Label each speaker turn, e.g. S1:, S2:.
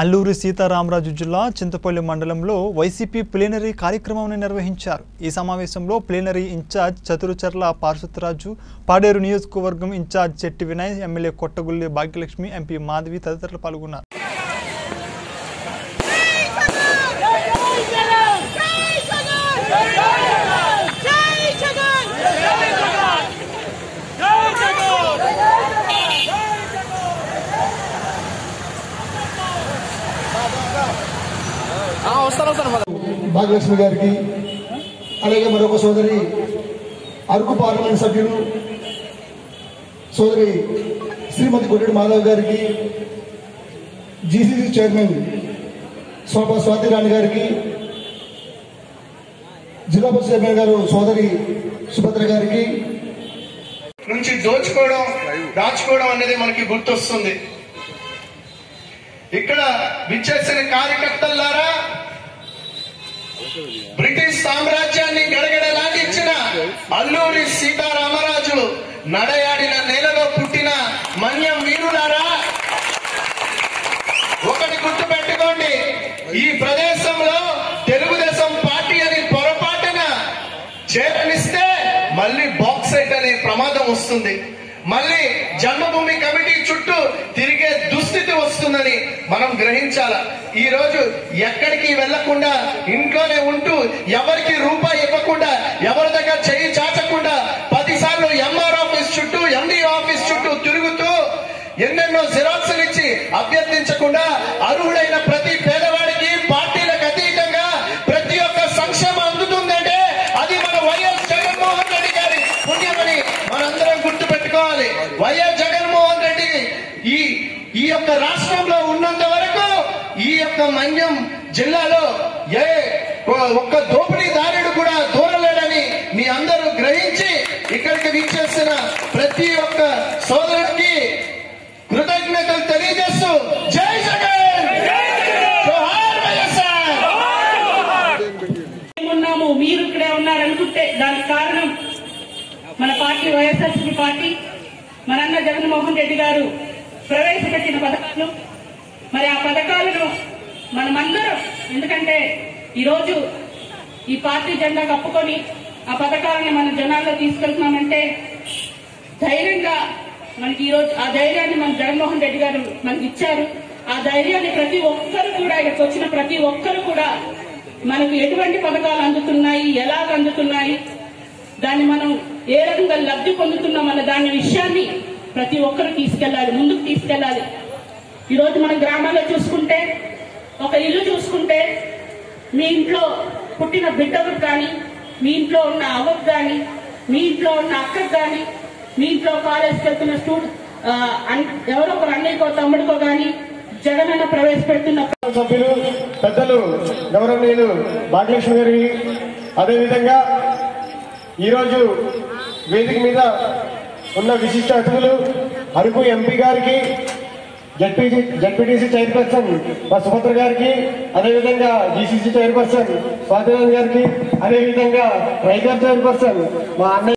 S1: అల్లూరి సీతారామరాజు జిల్లా చింతపల్లి మండలంలో YCP plenary కార్యక్రమాన్ని నిర్వహించారు ఈ సమావేశంలో ప్లీనరీ ఇన్ఛార్జ్ చతురుచర్ల పార్శ్వతరాజు పాడేరు నియోజకవర్గం incharge Chetti Vinay MLA Kottagulli Bhagyalakshmi MP Madhavi తదితరులు పాల్గొన్నారు
S2: భాగ్యలక్ష్మి గారికి అలాగే మరొక సోదరి అరకు పార్లమెంట్ సభ్యులు సోదరి శ్రీమతి కొట్టెడు మాధవ్ గారికి జీసీసీ చైర్మన్ శోభా స్వాతిరాణి గారికి జిల్లా పరిషత్ చైర్మన్ గారు సోదరి సుభద్ర గారికి
S3: నుంచి దోచుకోవడం దాచుకోవడం అనేది మనకి గుర్తొస్తుంది ఇక్కడ విచ్చేసిన కార్యకర్తలారా బ్రిటిష్ సామ్రాజ్యాన్ని గడగడలాడించిన అల్లూరి సీతారామరాజు నడయాడిన నేలలో పుట్టిన మన్యం వీరులారా ఒకటి గుర్తు పెట్టుకోండి ఈ ప్రదేశంలో తెలుగుదేశం పార్టీ అని పొరపాటున చేరనిస్తే మళ్ళీ బాక్సైట్ అనే ప్రమాదం వస్తుంది మళ్ళీ జన్మభూమి కమిటీ చుట్టూ తిరిగే దుస్థితి వస్తుందని మనం గ్రహించాల ఈ రోజు ఎక్కడికి వెళ్లకుండా ఇంట్లోనే ఉంటూ ఎవరికి రూపాయి ఇవ్వకుండా ఎవరి దగ్గర చేయి చాచకుండా పదిసార్లు ఎంఆర్ ఆఫీస్ చుట్టూ ఎండి ఆఫీస్ చుట్టూ తిరుగుతూ ఎన్నెన్నో జిరాక్సులు ఇచ్చి అభ్యర్థించకుండా అర్హుడైన ప్రతి పేదవాడికి పార్టీలకు అతీతంగా ప్రతి ఒక్క సంక్షేమం అందుతుందంటే అది మన వైఎస్ జగన్మోహన్ రెడ్డి గారి పుణ్యమని మనందరం గుర్తు పెట్టుకోవాలి వైఎస్ జగన్మోహన్ రెడ్డి ఈ ఈ యొక్క రాష్ట్రంలో ఉన్నంత వరకు ఈ యొక్క మన్యం జిల్లాలో ఏ ఒక్క దోపిడీదారుడు కూడా దూరలేడని మీ అందరూ గ్రహించి ఇక్కడికి విచ్చేసిన ప్రతి ఒక్క సోదరుడికి కృతజ్ఞతలు తెలియజేస్తూ జై జగన్ జోహార్ వైఎస్ఆర్
S4: ఉన్నాము మీరు ఇక్కడే ఉన్నారనుకుంటే దానికి కారణం మన పార్టీ వైఎస్ఆర్సీపీ పార్టీ మరన్న జగన్మోహన్ రెడ్డి గారు ప్రవేశపెట్టిన పథకాలు మరి ఆ పథకాలను మనమందరం ఎందుకంటే ఈరోజు ఈ పార్టీ జెండా కప్పుకొని ఆ పథకాలను మన జనాల్లో తీసుకెళ్తున్నామంటే ధైర్యంగా మనకి ఈరోజు ఆ ధైర్యాన్ని మన జగన్మోహన్ రెడ్డి గారు మనకి ఇచ్చారు ఆ ధైర్యాన్ని ప్రతి ఒక్కరు కూడా ఇక్కడికి వచ్చిన ప్రతి ఒక్కరు కూడా మనకు ఎటువంటి పథకాలు అందుతున్నాయి ఎలాగ అందుతున్నాయి దాన్ని మనం ఏ రకంగా లబ్ధి పొందుతున్నాం అన్న దాని విషయాన్ని ప్రతి ఒక్కరు తీసుకెళ్ళాలి ముందుకు తీసుకెళ్ళాలి ఈరోజు మన గ్రామాల్లో చూసుకుంటే ఒక ఇల్లు చూసుకుంటే మీ ఇంట్లో పుట్టిన బిడ్డకు కానీ మీ ఇంట్లో ఉన్న అవ్వకు కానీ మీ ఇంట్లో ఉన్న అక్కకు కానీ మీ ఇంట్లో కాలేజ్కి వెళ్తున్న స్టూడెంట్ ఎవరో ఒకరు అన్నయ్యకో తమ్ముడికో కానీ జగనన్న ప్రవేశపెడుతున్న
S2: సభ్యులు పెద్దలు గౌరవనీయులు భాగ్యలక్ష్మి గారికి అదేవిధంగా ఈరోజు వేదిక మీద ఉన్న విశిష్ట అతిథులు అరకు ఎంపీ గారికి జడ్పీటీ జడ్పీటీసీ చైర్పర్సన్ మా సుభద్ర గారికి అదేవిధంగా జీసీసీ చైర్పర్సన్ స్వాతినాథ్ గారికి అదేవిధంగా రైతర్ చైర్పర్సన్ మా అన్నయ్య